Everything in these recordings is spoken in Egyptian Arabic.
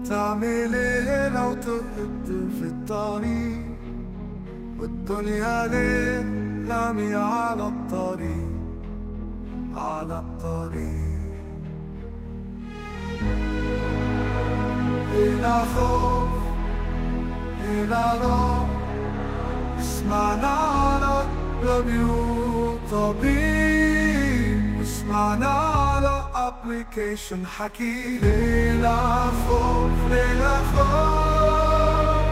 تعمل ايه لو تهت في الطريق والدنيا ليه رامية على الطريق على الطريق إلى خوف إلى رعب اسمعنا على راديو طبيب اسمعنا على ابلكيشن حكي ليلة خوف ليلة خوف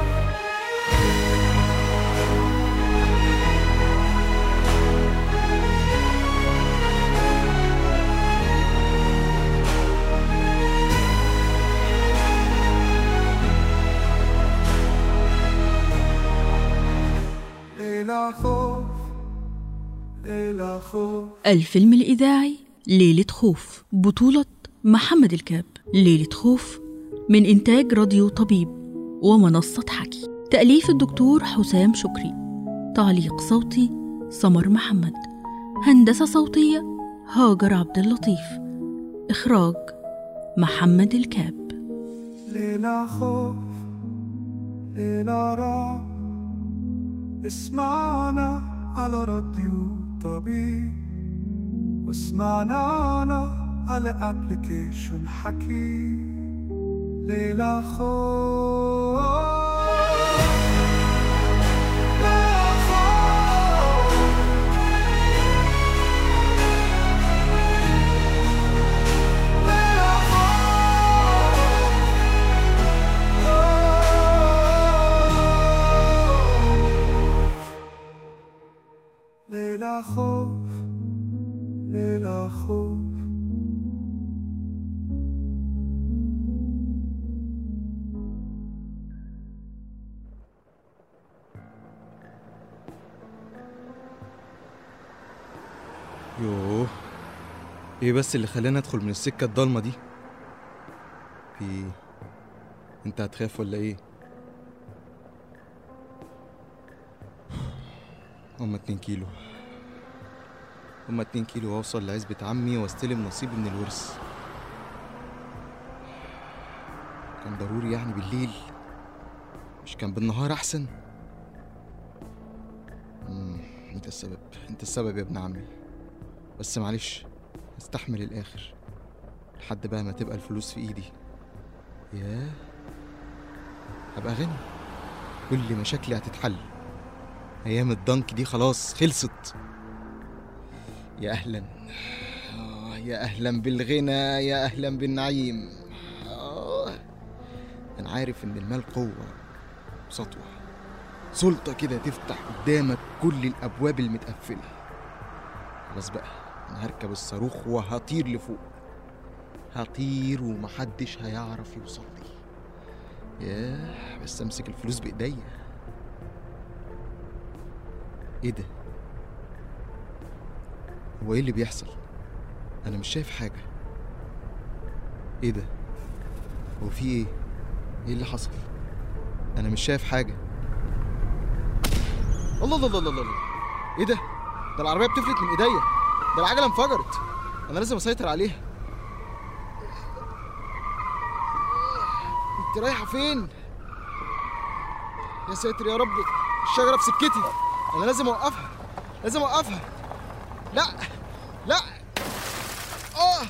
ليلة خوف ليلة خوف الفيلم الإذاعي ليلة خوف بطولة محمد الكاب ليلة خوف من إنتاج راديو طبيب ومنصة حكي تأليف الدكتور حسام شكري تعليق صوتي سمر محمد هندسة صوتية هاجر عبد اللطيف إخراج محمد الكاب ليلة خوف ليلة رعب اسمعنا على راديو طبيب واسمعنا على على ابلكيشن حكي ليلة خوف ليلة خوف ليلة خوف ليلة خوف ليلة خوف يوه ايه بس اللي خلاني ادخل من السكة الضلمة دي في إيه؟ انت هتخاف ولا ايه هما اتنين كيلو هما اتنين كيلو واوصل لعزبة عمي واستلم نصيبي من الورث كان ضروري يعني بالليل مش كان بالنهار احسن مم، انت السبب انت السبب يا ابن عمي بس معلش استحمل الاخر لحد بقى ما تبقى الفلوس في ايدي ياه هبقى غني كل مشاكلي هتتحل ايام الضنك دي خلاص خلصت يا اهلا آه، يا اهلا بالغنى يا اهلا بالنعيم آه. انا عارف ان المال قوه وسطوه سلطه كده تفتح قدامك كل الابواب المتقفله خلاص بقى انا هركب الصاروخ وهطير لفوق هطير ومحدش هيعرف يوصل لي ياه بس امسك الفلوس بايديا ايه ده هو ايه اللي بيحصل انا مش شايف حاجه ايه ده هو في ايه ايه اللي حصل انا مش شايف حاجه الله الله الله الله الله ايه ده ده العربيه بتفلت من ايديا ده العجله انفجرت انا لازم اسيطر عليها انت رايحه فين يا ساتر يا رب الشجره في سكتي انا لازم اوقفها لازم اوقفها لا لا اه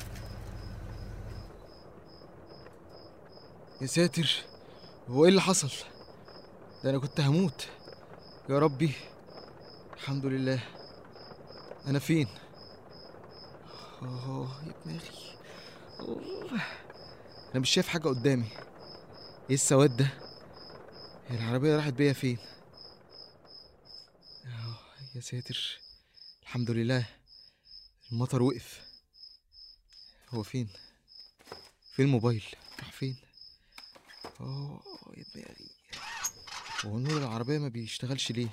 يا ساتر هو ايه اللي حصل ده انا كنت هموت يا ربي الحمد لله انا فين اه يا دماغي أوه. انا مش شايف حاجه قدامي ايه السواد ده هي العربيه راحت بيا فين آه، يا ساتر الحمد لله المطر وقف هو فين فين الموبايل راح فين اه يا دماغي هو نور العربيه ما بيشتغلش ليه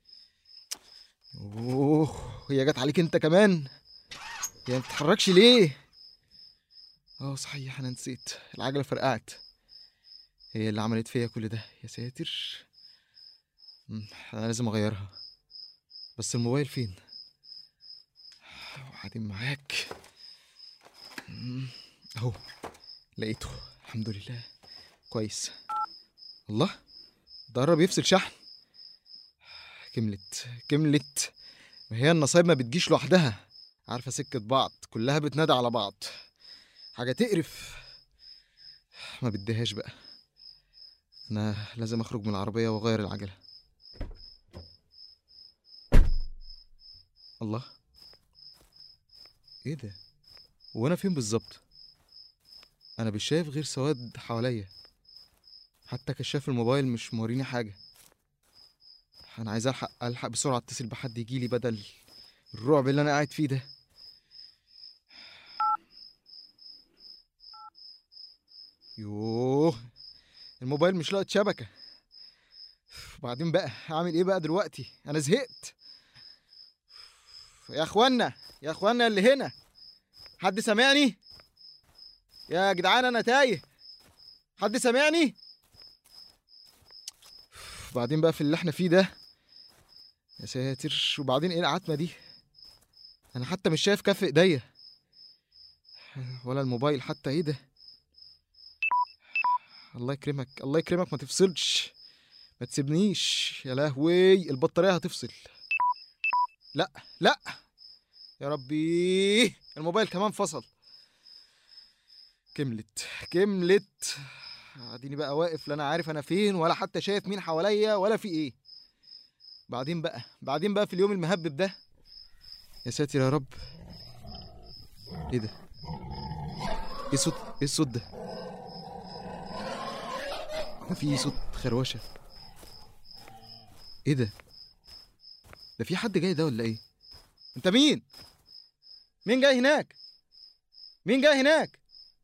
اوه هي جت عليك انت كمان هي ما بتتحركش ليه اه صحيح انا نسيت العجله فرقعت هي اللي عملت فيا كل ده يا ساتر مم، انا لازم اغيرها بس الموبايل فين وبعدين معاك مم، اهو لقيته الحمد لله كويس الله ده قرب يفصل شحن كملت كملت ما هي النصايب ما بتجيش لوحدها عارفه سكه بعض كلها بتنادى على بعض حاجه تقرف ما بديهاش بقى انا لازم اخرج من العربيه واغير العجله الله ايه ده هو انا فين بالظبط انا مش شايف غير سواد حواليا حتى كشاف الموبايل مش موريني حاجه انا عايز الحق الحق بسرعه اتصل بحد يجيلي بدل الرعب اللي انا قاعد فيه ده يوه الموبايل مش لاقط شبكه وبعدين بقى اعمل ايه بقى دلوقتي انا زهقت يا اخوانا يا اخوانا اللي هنا حد سامعني يا جدعان انا تايه حد سامعني وبعدين بقى في اللي احنا فيه ده يا ساتر وبعدين ايه العتمه دي انا حتى مش شايف كف ايديا ولا الموبايل حتى ايه ده الله يكرمك الله يكرمك ما تفصلش ما تسيبنيش يا لهوي البطاريه هتفصل لا لا يا ربي الموبايل كمان فصل كملت كملت اديني بقى واقف لا انا عارف انا فين ولا حتى شايف مين حواليا ولا في ايه بعدين بقى بعدين بقى في اليوم المهبب ده يا ساتر يا رب ايه ده ايه الصوت ايه الصوت ده ما في صوت خروشه ايه ده ده في حد جاي ده ولا ايه انت مين مين جاي هناك مين جاي هناك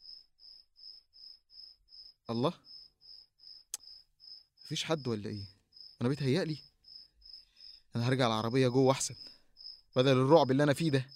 الله مفيش حد ولا ايه انا بيتهيألي انا هرجع العربيه جوه احسن بدل الرعب اللي انا فيه ده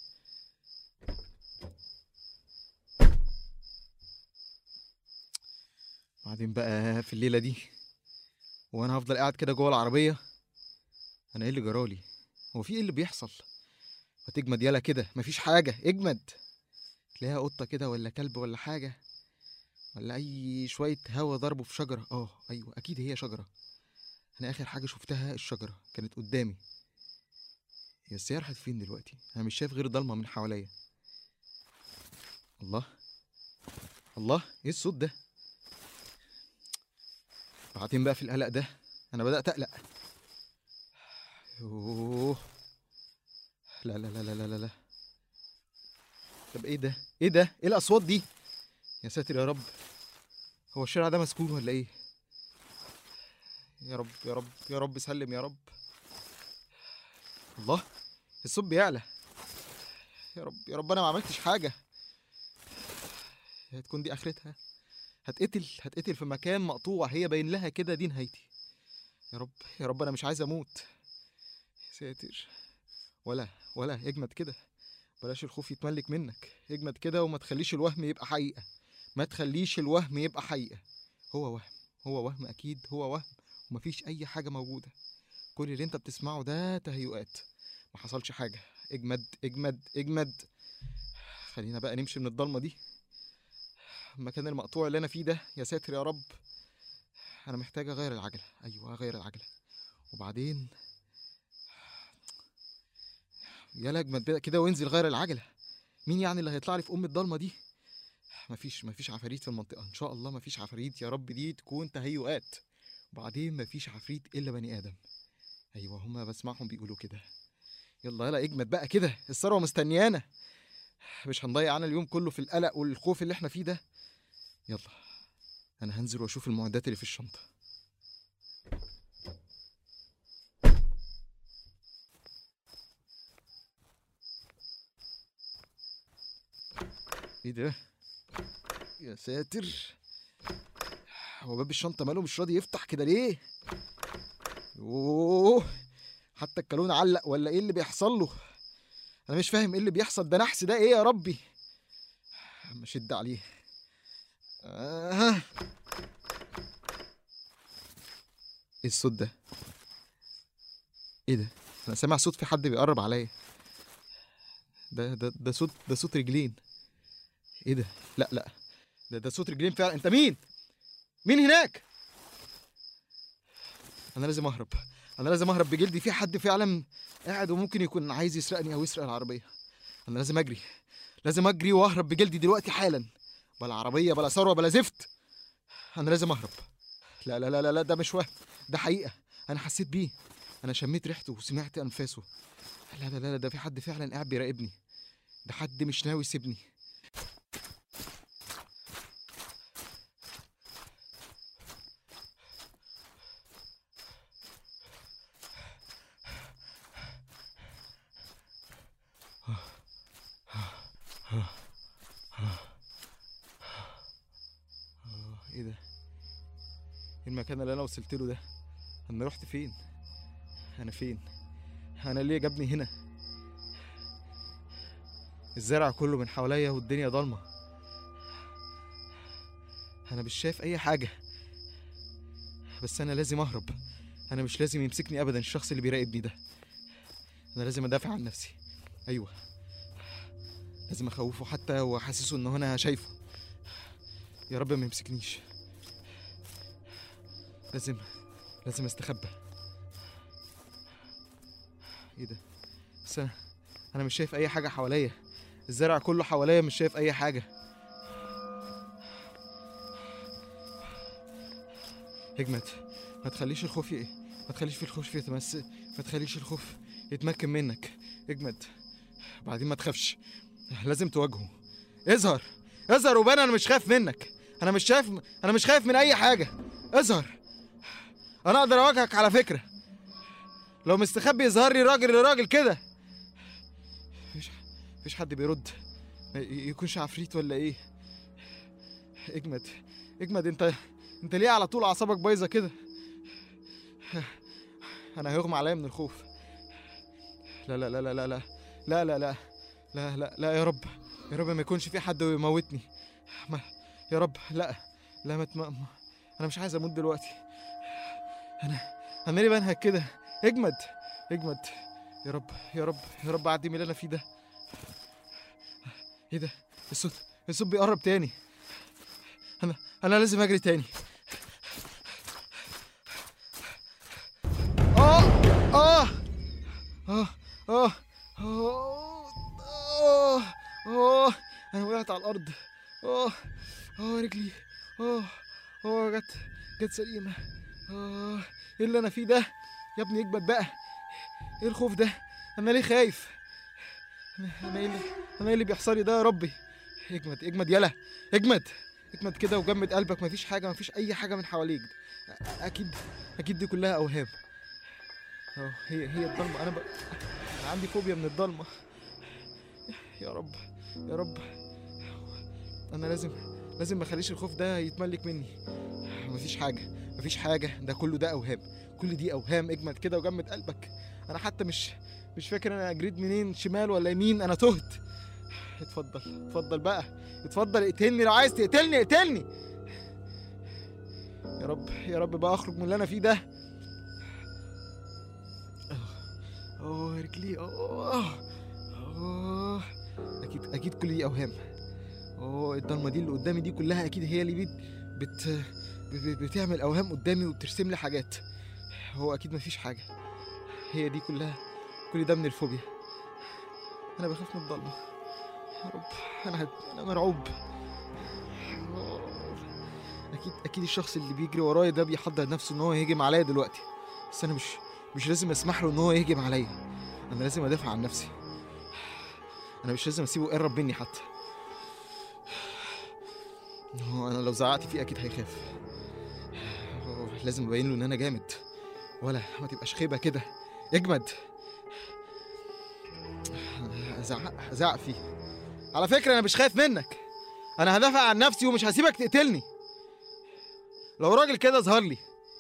بعدين بقى في الليله دي وانا هفضل قاعد كده جوه العربيه انا ايه اللي جرالي هو في ايه اللي بيحصل ما تجمد يالا كده مفيش حاجه اجمد تلاقيها قطه كده ولا كلب ولا حاجه ولا اي شويه هوا ضربوا في شجره اه ايوه اكيد هي شجره انا اخر حاجه شفتها الشجره كانت قدامي هي بس هي راحت فين دلوقتي انا مش شايف غير ضلمه من حواليا الله الله ايه الصوت ده بعدين بقى في القلق ده انا بدات اقلق يوه لا لا لا لا لا لا لا طب ايه ده ايه ده ايه الاصوات دي يا ساتر يا رب هو الشارع ده مسكون ولا ايه يا رب يا رب يا رب سلم يا رب الله الصوت بيعلى يا رب يا رب انا ما عملتش حاجه هتكون دي اخرتها هتقتل هتقتل في مكان مقطوع هي باين لها كده دي نهايتي يا رب يا رب انا مش عايز اموت يا ساتر ولا ولا اجمد كده بلاش الخوف يتملك منك اجمد كده وما تخليش الوهم يبقى حقيقة ما تخليش الوهم يبقى حقيقة هو وهم هو وهم أكيد هو وهم ومفيش أي حاجة موجودة كل اللي أنت بتسمعه ده تهيؤات ما حصلش حاجة اجمد اجمد اجمد خلينا بقى نمشي من الضلمة دي المكان المقطوع اللي أنا فيه ده يا ساتر يا رب أنا محتاج أغير العجلة أيوة أغير العجلة وبعدين يلا اجمد بقى كده وانزل غير العجله مين يعني اللي هيطلع لي في ام الضلمه دي مفيش مفيش عفاريت في المنطقه ان شاء الله مفيش عفاريت يا رب دي تكون تهيؤات وبعدين مفيش عفريت الا بني ادم ايوه هما بسمعهم بيقولوا كده يلا يلا اجمد بقى كده الثروه مستنيانا مش هنضيع انا اليوم كله في القلق والخوف اللي احنا فيه ده يلا انا هنزل واشوف المعدات اللي في الشنطه ايه ده يا ساتر هو باب الشنطه ماله مش راضي يفتح كده ليه اوه حتى الكالون علق ولا ايه اللي بيحصل له انا مش فاهم ايه اللي بيحصل ده نحس ده ايه يا ربي اما شد عليه آه. ايه الصوت ده ايه ده انا سامع صوت في حد بيقرب عليا ده ده ده صوت ده صوت رجلين ايه ده لا لا ده ده صوت رجلين فعلا انت مين مين هناك انا لازم اهرب انا لازم اهرب بجلدي في حد فعلا قاعد وممكن يكون عايز يسرقني او يسرق العربيه انا لازم اجري لازم اجري واهرب بجلدي دلوقتي حالا بلا عربيه بلا ثروه بلا زفت انا لازم اهرب لا لا لا لا, لا ده مش وهم ده حقيقه انا حسيت بيه انا شميت ريحته وسمعت انفاسه لا لا لا ده في حد فعلا قاعد بيراقبني ده حد مش ناوي يسيبني آه، ايه ده إيه المكان اللي انا وصلت له ده انا رحت فين انا فين انا ليه جابني هنا الزرع كله من حواليا والدنيا ضلمه انا مش شايف اي حاجه بس انا لازم اهرب انا مش لازم يمسكني ابدا الشخص اللي بيراقبني ده انا لازم ادافع عن نفسي ايوه لازم اخوفه حتى واحسسه ان انا شايفه يا رب ما يمسكنيش لازم لازم استخبى ايه ده بس انا انا مش شايف اي حاجه حواليا الزرع كله حواليا مش شايف اي حاجه هجمت ما تخليش الخوف ي... ما تخليش في الخوف يتمس ما تخليش الخوف يتمكن منك اجمد بعدين ما تخافش لازم تواجهه اظهر اظهر وبان انا مش خايف منك انا مش شايف انا مش خايف من اي حاجه اظهر انا اقدر اواجهك على فكره لو مستخبي يظهر لي راجل لراجل كده مفيش مفيش حد بيرد ما ي- يكونش عفريت ولا ايه اجمد اجمد انت انت ليه على طول اعصابك بايظه كده انا هيغمى عليا من الخوف لا لا لا لا لا لا لا لا لا لا لا لا يا رب يا رب ما يكونش في حد يموتني ما يا رب لا لا ما تم... ما- انا مش عايز اموت دلوقتي انا انا ليه بنهك كده اجمد اجمد يا رب يا رب يا رب اعدي من اللي انا فيه ده ايه ده الصوت الصوت بيقرب تاني انا انا لازم اجري تاني اه اه اه اه اه اه اه انا وقعت على الارض اه اه رجلي اه اه جت جت سليمه اه ايه اللي انا فيه ده يا ابني اجمد بقى ايه الخوف ده انا ليه خايف انا انا ايه اللي انا ايه اللي بيحصل لي ده يا ربي اجمد اجمد يلا اجمد اجمد كده وجمد قلبك مفيش حاجه مفيش اي حاجه من حواليك اكيد اكيد دي كلها اوهام اه هي هي الضلمه انا ب... أنا عندي فوبيا من الضلمه يا رب يا رب انا لازم لازم ما اخليش الخوف ده يتملك مني مفيش حاجه مفيش حاجه ده كله ده اوهام كل دي اوهام اجمد كده وجمد قلبك انا حتى مش مش فاكر انا جريت منين شمال ولا يمين انا تهت اتفضل اتفضل بقى اتفضل اقتلني لو عايز تقتلني اقتلني يا رب يا رب بقى اخرج من اللي انا فيه ده اه رجلي اه اه اكيد اكيد كل دي اوهام اه الضلمه دي اللي قدامي دي كلها اكيد هي اللي بت بت ب- بتعمل اوهام قدامي وبترسم لي حاجات هو اكيد مفيش حاجه هي دي كلها كل ده من الفوبيا انا بخاف من الضلمه يا رب انا هد... انا مرعوب اكيد اكيد الشخص اللي بيجري ورايا ده بيحضر نفسه ان هو يهجم عليا دلوقتي بس انا مش مش لازم اسمح له ان هو يهجم عليا انا لازم ادافع عن نفسي انا مش لازم اسيبه يقرب مني حتى هو انا لو زعقت فيه اكيد هيخاف هو لازم ابين له ان انا جامد ولا ما تبقاش خيبه كده اجمد زعق زعق فيه على فكره انا مش خايف منك انا هدافع عن نفسي ومش هسيبك تقتلني لو راجل كده ظهر لي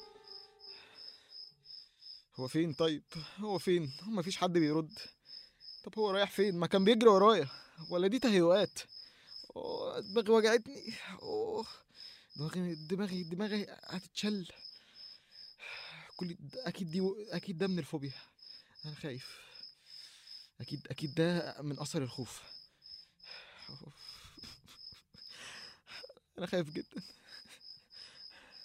هو فين طيب هو فين هو مفيش حد بيرد طب هو رايح فين ما كان بيجري ورايا ولا دي تهيؤات أوه، دماغي وجعتني اوه دماغي دماغي دماغي هتتشل كل ده اكيد دي اكيد ده من الفوبيا انا خايف اكيد اكيد ده من اثر الخوف انا خايف جدا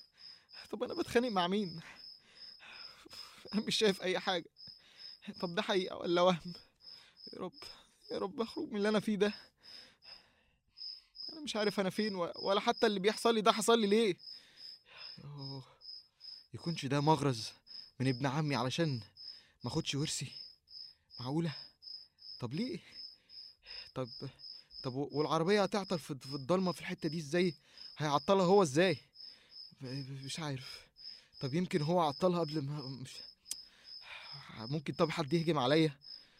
طب انا بتخانق مع مين انا مش شايف اي حاجه طب ده حقيقه ولا وهم يا رب يا رب اخرج من اللي انا فيه ده انا مش عارف انا فين و- ولا حتى اللي بيحصل لي ده حصل لي ليه يوه. يكونش ده مغرز من ابن عمي علشان ما اخدش ورثي معقوله طب ليه طب طب و- والعربيه هتعطل في في الضلمه في الحته دي ازاي هيعطلها هو ازاي ب- ب- مش عارف طب يمكن هو عطلها قبل ما مش ممكن طب حد يهجم عليا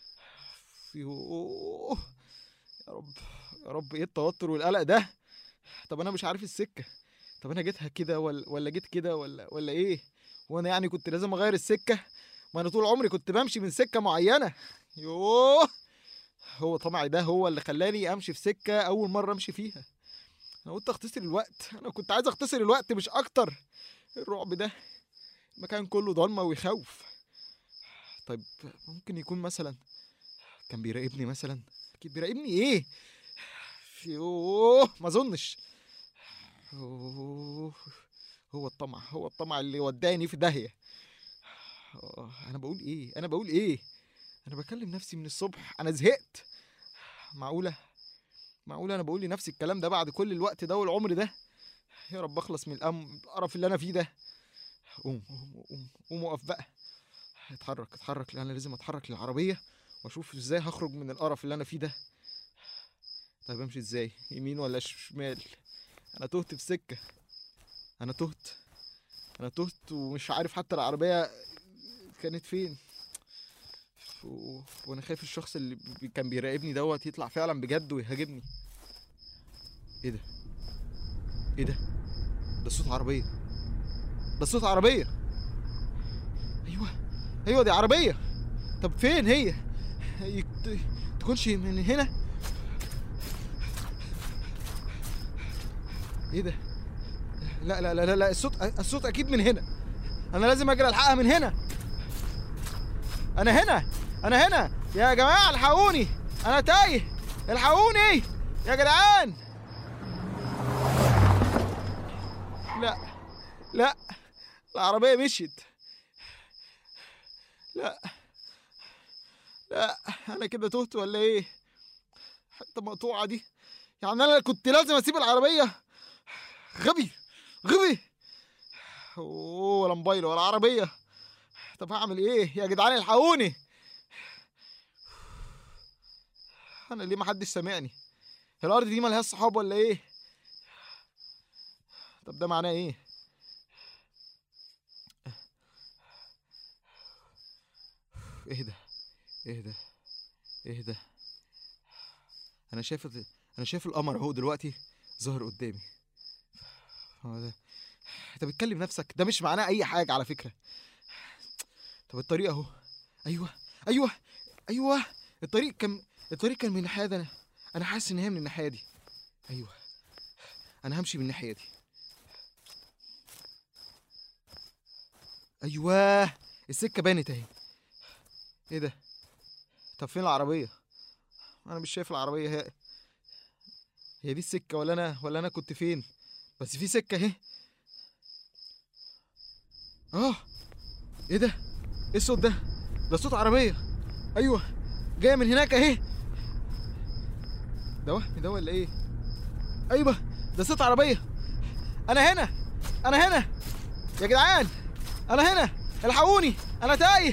يوه يا رب يا رب ايه التوتر والقلق ده طب انا مش عارف السكه طب انا جيتها كده ولا ولا جيت كده ولا ولا ايه وانا يعني كنت لازم اغير السكه ما انا طول عمري كنت بمشي من سكه معينه يوه هو طمعي ده هو اللي خلاني امشي في سكه اول مره امشي فيها انا قلت اختصر الوقت انا كنت عايز اختصر الوقت مش اكتر الرعب ده المكان كله ضلمه ويخوف طيب ممكن يكون مثلا كان بيراقبني مثلا اكيد بيراقبني ايه يوه ما اظنش أوه، هو الطمع هو الطمع اللي وداني في داهيه آه، انا بقول ايه انا بقول ايه انا بكلم نفسي من الصبح انا زهقت معقوله معقوله انا بقول لنفسي الكلام ده بعد كل الوقت ده والعمر ده يا رب اخلص من الأم القرف اللي انا فيه ده قوم قوم قوم قوم اقف بقى اتحرك اتحرك لان انا لازم اتحرك للعربيه واشوف ازاي هخرج من القرف اللي انا فيه ده طيب امشي ازاي يمين ولا ش- شمال انا تهت في سكه انا تهت انا تهت ومش عارف حتى العربيه كانت فين و... وانا خايف الشخص اللي بي- كان بيراقبني دوت يطلع فعلا بجد ويهاجمني ايه ده ايه ده ده صوت عربيه ده صوت عربيه ايوه ايوه دي عربيه طب فين هي يك- تكونش من هنا ايه ده لا لا لا لا, لا الصوت الصوت اكيد من هنا انا لازم اجري الحقها من هنا انا هنا انا هنا يا جماعه الحقوني انا تايه الحقوني يا جدعان لا لا العربيه مشيت لا لا انا كده تهت ولا ايه حته مقطوعه دي يعني انا كنت لازم اسيب العربيه غبي غبي اوه ولا موبايل ولا عربيه طب هعمل ايه يا جدعان الحقوني انا ليه محدش سامعني الارض دي ملهاش صحاب ولا ايه طب ده معناه ايه اهدى اهدى اهدى انا شايف انا شايف القمر اهو دلوقتي ظهر قدامي هو ده انت بتكلم نفسك ده مش معناه اي حاجه على فكره طب الطريق اهو ايوه ايوه ايوه الطريق كان الطريق كان من الناحيه دي انا انا حاسس ان هي من الناحيه دي ايوه انا همشي من الناحيه دي ايوه السكه بانت اهي ايه ده طب فين العربيه انا مش شايف العربيه هي هي دي السكه ولا انا ولا انا كنت فين بس في سكه اهي اه ايه ده ايه الصوت ده ده صوت عربيه ايوه جايه من هناك اهي ده وهم ده ولا ايه ايوه ده صوت عربيه انا هنا انا هنا يا جدعان انا هنا الحقوني انا تايه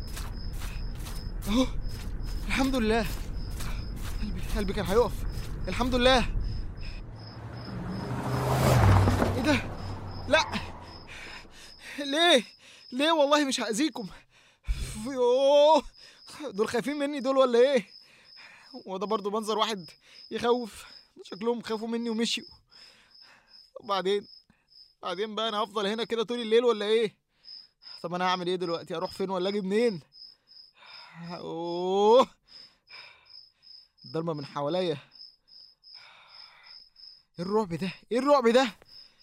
اهو الحمد لله قلبي قلبي كان هيقف الحمد لله ايه ده لا ليه ليه والله مش هاذيكم يوه دول خايفين مني دول ولا ايه وده برضو منظر واحد يخوف شكلهم خافوا مني ومشيوا وبعدين بعدين بقى انا هفضل هنا كده طول الليل ولا ايه طب انا هعمل ايه دلوقتي اروح فين ولا اجي منين اوه الضلمه من حواليا ايه الرعب ده ايه الرعب ده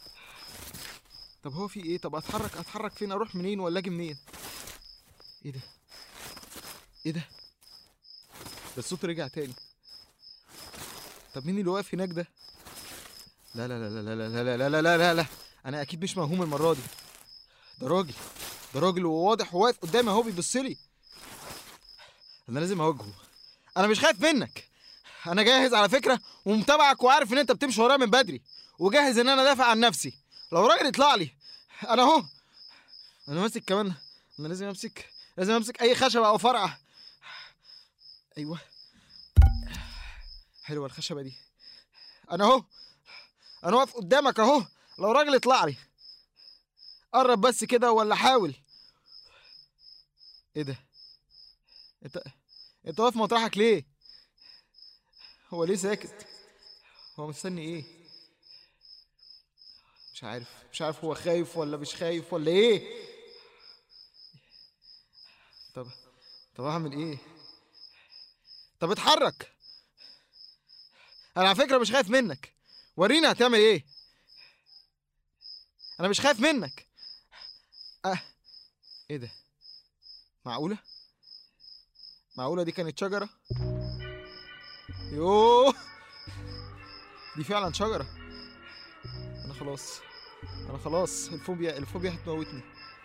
طب هو في ايه طب اتحرك اتحرك فين اروح منين ولا اجي منين ايه ده ايه ده ده الصوت رجع تاني طب مين اللي واقف هناك ده لا لا لا لا لا لا لا لا لا لا لا لا انا اكيد مش موهوم المره دي ده راجل ده راجل وواضح وواقف قدامي اهو بيبص لي انا لازم اواجهه انا مش خايف منك انا جاهز على فكره ومتابعك وعارف ان انت بتمشي ورايا من بدري وجاهز ان انا ادافع عن نفسي لو راجل يطلع لي انا اهو انا ماسك كمان انا لازم امسك لازم امسك اي خشبه او فرعه ايوه حلوه الخشبه دي انا اهو انا واقف قدامك اهو لو راجل يطلع لي قرب بس كده ولا حاول ايه ده انت انت واقف مطرحك ليه هو ليه ساكت هو مستني ايه مش عارف مش عارف هو خايف ولا مش خايف ولا ايه طب طب اعمل ايه طب اتحرك انا على فكره مش خايف منك ورينا هتعمل ايه انا مش خايف منك أه. ايه ده معقوله معقوله دي كانت شجره يوه دي فعلا شجره انا خلاص انا خلاص الفوبيا الفوبيا هتموتني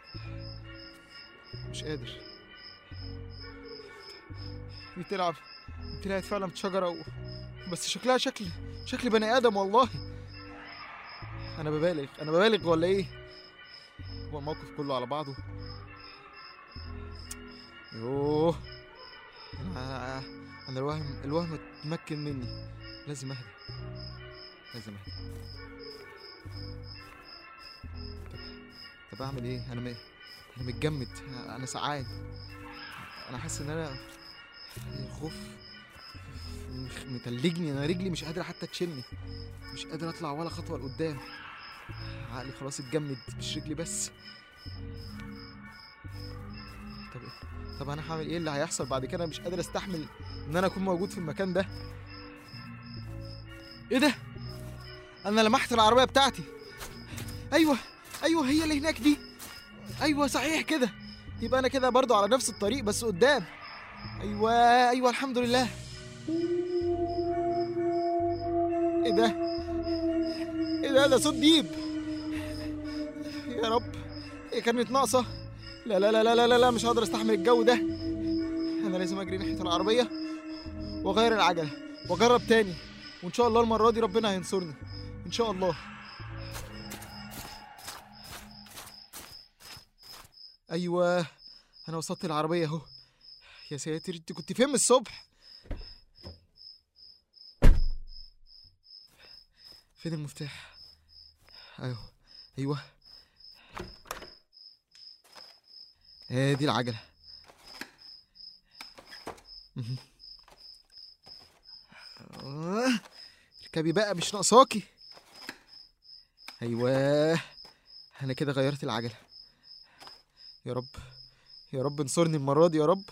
مش قادر دي بتلعب طلعت فعلا بشجرة و... بس شكلها شكل شكل بني آدم والله أنا ببالغ أنا ببالغ ولا إيه؟ هو الموقف كله على بعضه يوه أنا أنا الوهم الوهم اتمكن مني لازم أهدى لازم أهدى طب طب أعمل إيه؟ أنا م... أنا متجمد أنا سعان أنا حاسس إن أنا الخوف مخ- متلجني انا رجلي مش قادره حتى تشيلني مش قادر اطلع ولا خطوه لقدام عقلي خلاص اتجمد مش رجلي بس طب طب انا هعمل ايه اللي هيحصل بعد كده مش قادر استحمل ان انا اكون موجود في المكان ده ايه ده انا لمحت العربيه بتاعتي ايوه ايوه هي اللي هناك دي ايوه صحيح كده يبقى انا كده برضو على نفس الطريق بس قدام ايوه ايوه الحمد لله ايه ده ايه ده ده صوت ديب يا رب هي كانت ناقصه لا لا لا لا لا لا مش هقدر استحمل الجو ده انا لازم اجري ناحيه العربيه واغير العجله واجرب تاني وان شاء الله المره دي ربنا هينصرني ان شاء الله ايوه انا وصلت العربيه اهو يا ساتر انت كنت فين من الصبح فين المفتاح ايوه ايوه ادي العجله مهم. آه، اركبي بقى مش ناقصاكي ايوه انا كده غيرت العجله يا رب يا رب انصرني المره دي يا رب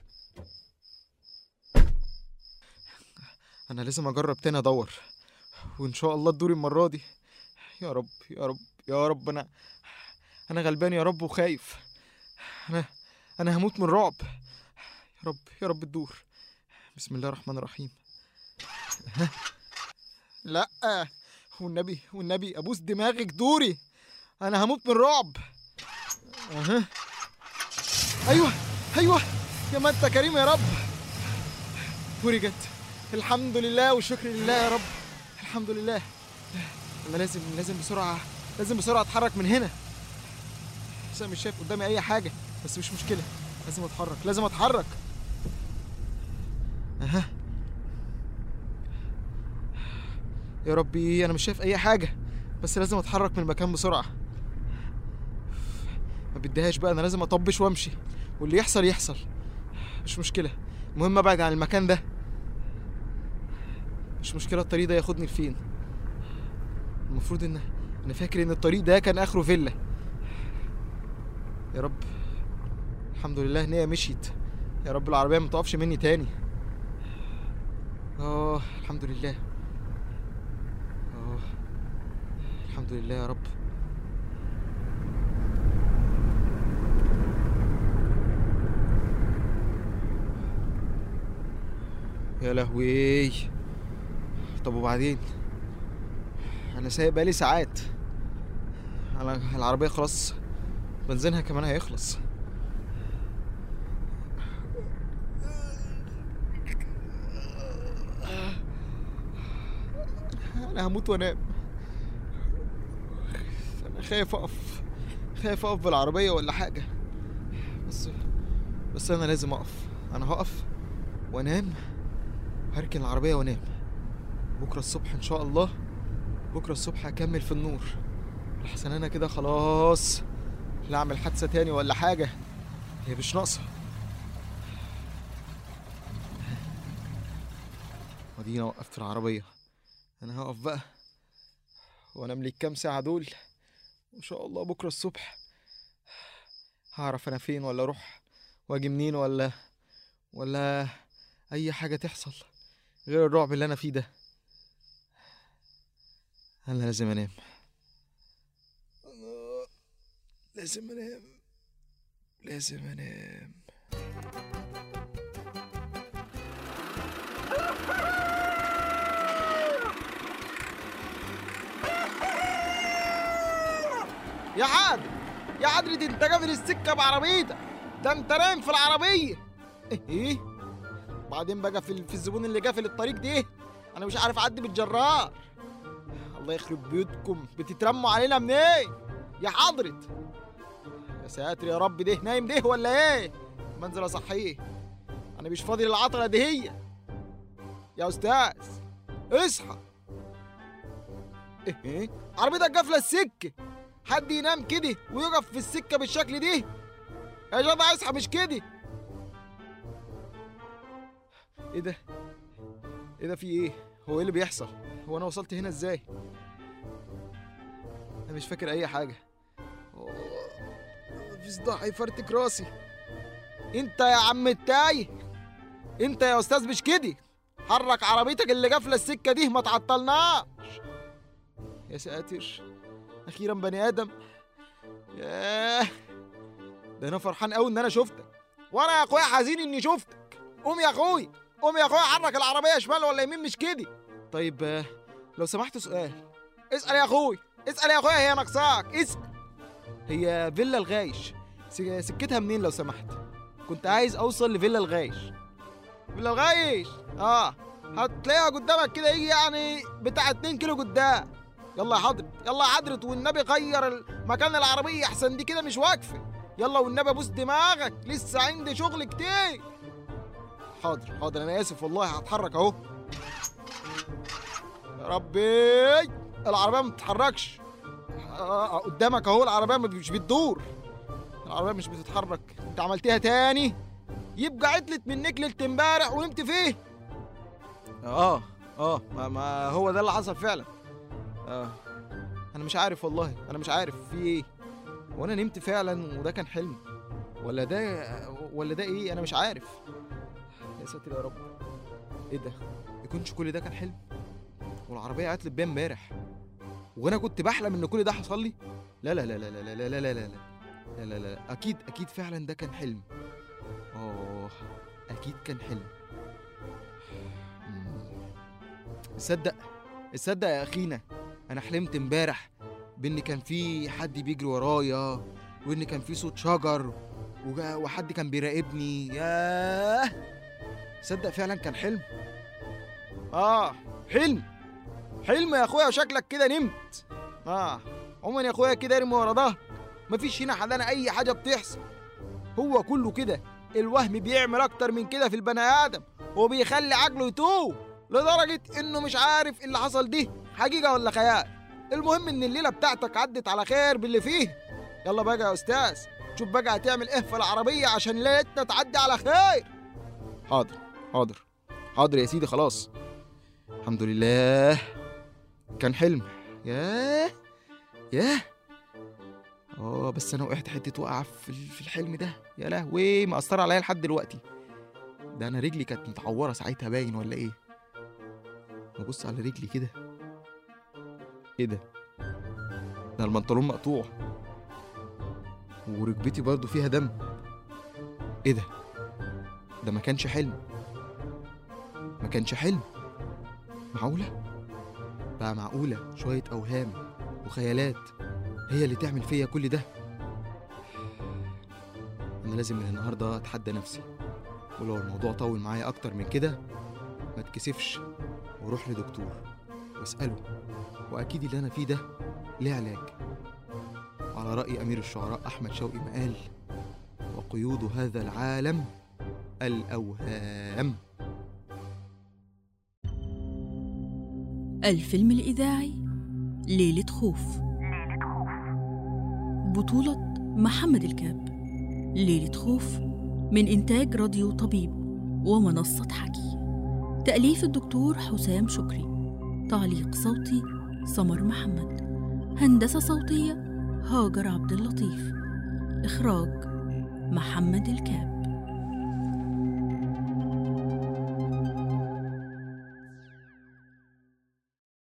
انا لازم اجرب تاني ادور وان شاء الله تدوري المره دي يا رب يا رب يا رب انا انا غلبان يا رب وخايف انا انا هموت من رعب يا رب يا رب تدور بسم الله الرحمن الرحيم ها؟ لا والنبي والنبي ابوس دماغك دوري انا هموت من رعب أها. ايوه ايوه يا ما انت كريم يا رب فرجت الحمد لله والشكر لله يا رب الحمد لله انا لازم لازم بسرعه لازم بسرعه اتحرك من هنا بس أنا مش شايف قدامي اي حاجه بس مش مشكله لازم اتحرك لازم اتحرك اها يا ربي انا مش شايف اي حاجه بس لازم اتحرك من المكان بسرعه ما بديهاش بقى انا لازم اطبش وامشي واللي يحصل يحصل مش مشكله المهم ابعد عن المكان ده مش مشكله الطريق ده ياخدني لفين المفروض ان انا فاكر ان الطريق ده كان اخره فيلا يا رب الحمد لله ان هي مشيت يا رب العربيه ما تقفش مني تاني اه الحمد لله اه الحمد لله يا رب يا لهوي طب وبعدين انا سايق بقالي ساعات انا العربيه خلاص بنزينها كمان هيخلص انا هموت وانام انا خايف اقف خايف اقف بالعربيه ولا حاجه بس بس انا لازم اقف انا هقف وانام هركن العربيه وانام بكره الصبح ان شاء الله بكره الصبح هكمل في النور لحسن انا كده خلاص لا اعمل حادثه تاني ولا حاجه هي مش ناقصه ودينا وقفت العربيه انا هقف بقى وانام لي الكام ساعه دول وان شاء الله بكره الصبح هعرف انا فين ولا اروح واجي منين ولا ولا اي حاجه تحصل غير الرعب اللي انا فيه ده انا لازم انام أنا لازم انام لازم انام يا عادل يا عادل دي انت قافل السكه بعربيتك ده انت نايم في العربيه ايه بعدين بقى في, في الزبون اللي قافل الطريق ده انا مش عارف اعدي بالجرار الله يخرب بيوتكم بتترموا علينا منين يا حضرة يا ساتر يا رب ده نايم ده ولا ايه منزل اصحيه انا مش فاضي للعطله دي هي يا استاذ اصحى ايه ايه عربيتك قافله السكه حد ينام كده ويقف في السكه بالشكل ده يا جدع اصحى مش كده ايه ده ايه ده في ايه هو ايه اللي بيحصل هو انا وصلت هنا ازاي انا مش فاكر اي حاجه أوه، في صداع هيفرتك راسي انت يا عم التايه انت يا استاذ مش كده حرك عربيتك اللي قافله السكه دي ما تعطلناش يا ساتر اخيرا بني ادم ياه ده انا فرحان قوي ان انا شفتك وانا يا اخويا حزين اني شفتك قوم يا اخويا قوم يا اخويا حرك العربيه شمال ولا يمين مش كده طيب آه، لو سمحت سؤال اسال يا اخويا اسال يا اخويا هي ناقصاك اسال هي فيلا الغايش س- سكتها منين لو سمحت كنت عايز اوصل لفيلا الغايش فيلا الغايش اه هتلاقيها قدامك كده يجي يعني بتاع 2 كيلو قدام يلا يا حضرت يلا يا حضرت والنبي غير ال- مكان العربيه احسن دي كده مش واقفه يلا والنبي بوس دماغك لسه عندي شغل كتير حاضر حاضر انا اسف والله هتحرك اهو يا ربي العربيه ما بتتحركش آه، آه، قدامك اهو العربيه مش بتدور العربيه مش بتتحرك انت عملتها تاني يبقى عطلت منك ليله امبارح ونمت فيه اه اه ما, ما هو ده اللي حصل فعلا اه انا مش عارف والله انا مش عارف في ايه وانا نمت فعلا وده كان حلم ولا ده ولا ده ايه انا مش عارف يا ساتر يا رب ايه ده يكونش كل ده كان حلم والعربيه عطلت بيا امبارح وانا كنت بحلم ان كل ده حصل لي لا لا لا لا لا لا لا لا لا لا لا لا لا اكيد اكيد فعلا ده كان حلم اه اكيد كان حلم مم. تصدق تصدق يا اخينا انا حلمت امبارح بان كان في حد بيجري ورايا وان كان في صوت شجر وجا- وحد كان بيراقبني ياه تصدق فعلا كان حلم اه حلم حلم يا اخويا شكلك كده نمت اه عموما يا اخويا كده ارمي ورا ظهرك مفيش هنا حدانا اي حاجه بتحصل هو كله كده الوهم بيعمل اكتر من كده في البني ادم وبيخلي عقله يتوه لدرجه انه مش عارف اللي حصل دي حقيقه ولا خيال المهم ان الليله بتاعتك عدت على خير باللي فيه يلا بقى يا استاذ شوف بقى هتعمل ايه في العربيه عشان ليلتنا تعدي على خير حاضر حاضر حاضر يا سيدي خلاص الحمد لله كان حلم ياه ياه اه بس انا وقعت حته وقعه في ال- في الحلم ده يا لهوي مأثر عليا لحد دلوقتي ده انا رجلي كانت متعوره ساعتها باين ولا ايه ببص على رجلي كده ايه ده ده البنطلون مقطوع وركبتي برضو فيها دم ايه ده ده ما كانش حلم ما كانش حلم معقوله بقى معقوله شويه اوهام وخيالات هي اللي تعمل فيا كل ده أنا لازم من النهاردة أتحدى نفسي ولو الموضوع طول معايا أكتر من كده ما تكسفش وروح لدكتور واسأله وأكيد اللي أنا فيه ده ليه علاج على رأي أمير الشعراء أحمد شوقي ما قال وقيود هذا العالم الأوهام الفيلم الإذاعي ليلة خوف بطولة محمد الكاب ليلة خوف من إنتاج راديو طبيب ومنصة حكي تأليف الدكتور حسام شكري تعليق صوتي سمر محمد هندسة صوتية هاجر عبد اللطيف إخراج محمد الكاب